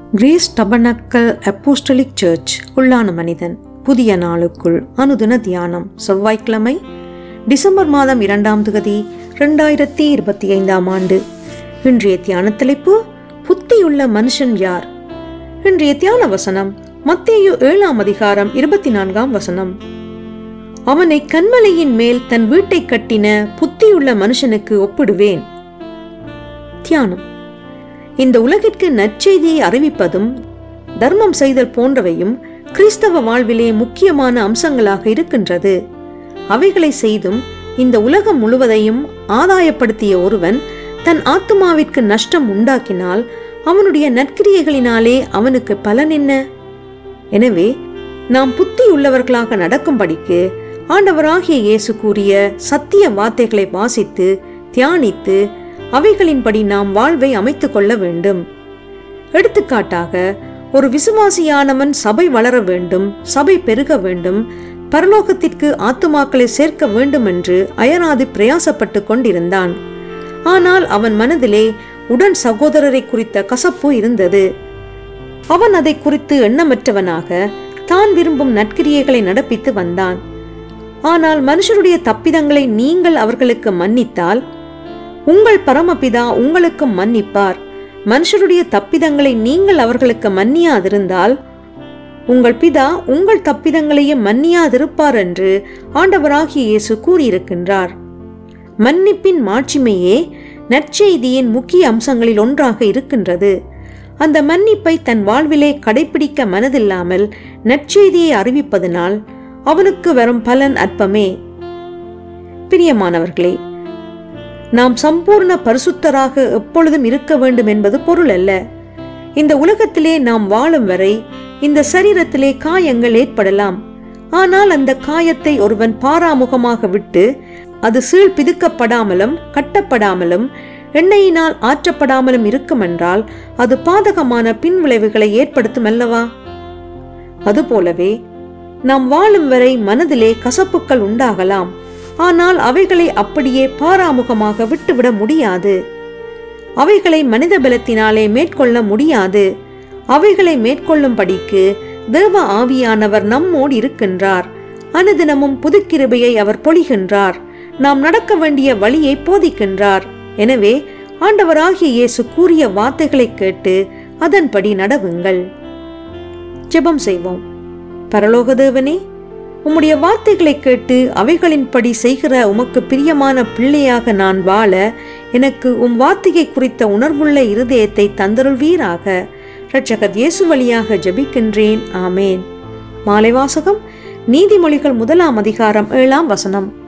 grace tabernacle apostolic search உள்ளான மனிதன் புதிய நாளுக்குள் அனுதின தியானம் செவ்வாய்க்கிழமை டிசம்பர் மாதம் இரண்டாம் தேதி ரெண்டாயிரத்தி இருபத்தி ஐந்தாம் ஆண்டு இன்றைய தியான தலைப்பு புத்தியுள்ள மனுஷன் யார் இன்றைய தியான வசனம் மத்தேயு ஏழாம் அதிகாரம் இருபத்தி நான்காம் வசனம் அவனை கண்மலையின் மேல் தன் வீட்டை கட்டின புத்தியுள்ள மனுஷனுக்கு ஒப்பிடுவேன் தியானம் இந்த உலகிற்கு நற்செய்தியை அறிவிப்பதும் தர்மம் செய்தல் போன்றவையும் கிறிஸ்தவ வாழ்விலே முக்கியமான அம்சங்களாக இருக்கின்றது அவைகளை செய்தும் இந்த உலகம் முழுவதையும் ஆதாயப்படுத்திய ஒருவன் தன் ஆத்துமாவிற்கு நஷ்டம் உண்டாக்கினால் அவனுடைய நற்கிரியைகளினாலே அவனுக்கு பலன் என்ன எனவே நாம் புத்தி உள்ளவர்களாக நடக்கும்படிக்கு ஆண்டவராகிய இயேசு கூறிய சத்திய வார்த்தைகளை வாசித்து தியானித்து அவைகளின்படி நாம் வாழ்வை அமைத்துக் கொள்ள வேண்டும் எடுத்துக்காட்டாக ஒரு விசுவாசியானவன் சபை வளர வேண்டும் சபை பெருக வேண்டும் பரலோகத்திற்கு ஆத்துமாக்களை சேர்க்க வேண்டும் என்று அயராது பிரயாசப்பட்டு கொண்டிருந்தான் ஆனால் அவன் மனதிலே உடன் சகோதரரை குறித்த கசப்பு இருந்தது அவன் அதை குறித்து எண்ணமற்றவனாக தான் விரும்பும் நற்கிரியைகளை நடப்பித்து வந்தான் ஆனால் மனுஷருடைய தப்பிதங்களை நீங்கள் அவர்களுக்கு மன்னித்தால் உங்கள் பரமபிதா உங்களுக்கு மன்னிப்பார் மனுஷருடைய தப்பிதங்களை நீங்கள் அவர்களுக்கு மன்னியாதிருந்தால் உங்கள் பிதா உங்கள் தப்பிதங்களையும் மன்னியாதிருப்பார் என்று ஆண்டவராகிய இயேசு கூறியிருக்கின்றார் மன்னிப்பின் மாட்சிமையே நற்செய்தியின் முக்கிய அம்சங்களில் ஒன்றாக இருக்கின்றது அந்த மன்னிப்பை தன் வாழ்விலே கடைபிடிக்க மனதில்லாமல் நற்செய்தியை அறிவிப்பதனால் அவனுக்கு வரும் பலன் அற்பமே பிரியமானவர்களே நாம் சம்பூர்ண பரிசுத்தராக எப்பொழுதும் இருக்க வேண்டும் என்பது பொருள் அல்ல இந்த உலகத்திலே நாம் வாழும் வரை இந்த சரீரத்திலே காயங்கள் ஏற்படலாம் ஆனால் அந்த காயத்தை ஒருவன் பாராமுகமாக விட்டு அது சீழ் பிதுக்கப்படாமலும் கட்டப்படாமலும் எண்ணெயினால் ஆற்றப்படாமலும் இருக்குமென்றால் அது பாதகமான பின்விளைவுகளை ஏற்படுத்தும் அல்லவா அதுபோலவே நாம் வாழும் வரை மனதிலே கசப்புக்கள் உண்டாகலாம் ஆனால் அவைகளை அப்படியே பாராமுகமாக விட்டுவிட முடியாது அவைகளை மனித பலத்தினாலே மேற்கொள்ள முடியாது அவைகளை மேற்கொள்ளும்படிக்கு தேவ ஆவியானவர் நம்மோடு இருக்கின்றார் அனுதினமும் புதுக்கிருபையை அவர் பொழிகின்றார் நாம் நடக்க வேண்டிய வழியை போதிக்கின்றார் எனவே ஆண்டவராகிய இயேசு கூறிய வார்த்தைகளை கேட்டு அதன்படி நடவுங்கள் ஜெபம் செய்வோம் பரலோக தேவனே உம்முடைய வார்த்தைகளை கேட்டு அவைகளின்படி செய்கிற உமக்கு பிரியமான பிள்ளையாக நான் வாழ எனக்கு உம் வார்த்தையை குறித்த உணர்வுள்ள இருதயத்தை தந்தருள்வீராக இரட்சகர் இயேசு வழியாக ஜெபிக்கின்றேன் ஆமேன் மாலை வாசகம் நீதிமொழிகள் முதலாம் அதிகாரம் ஏழாம் வசனம்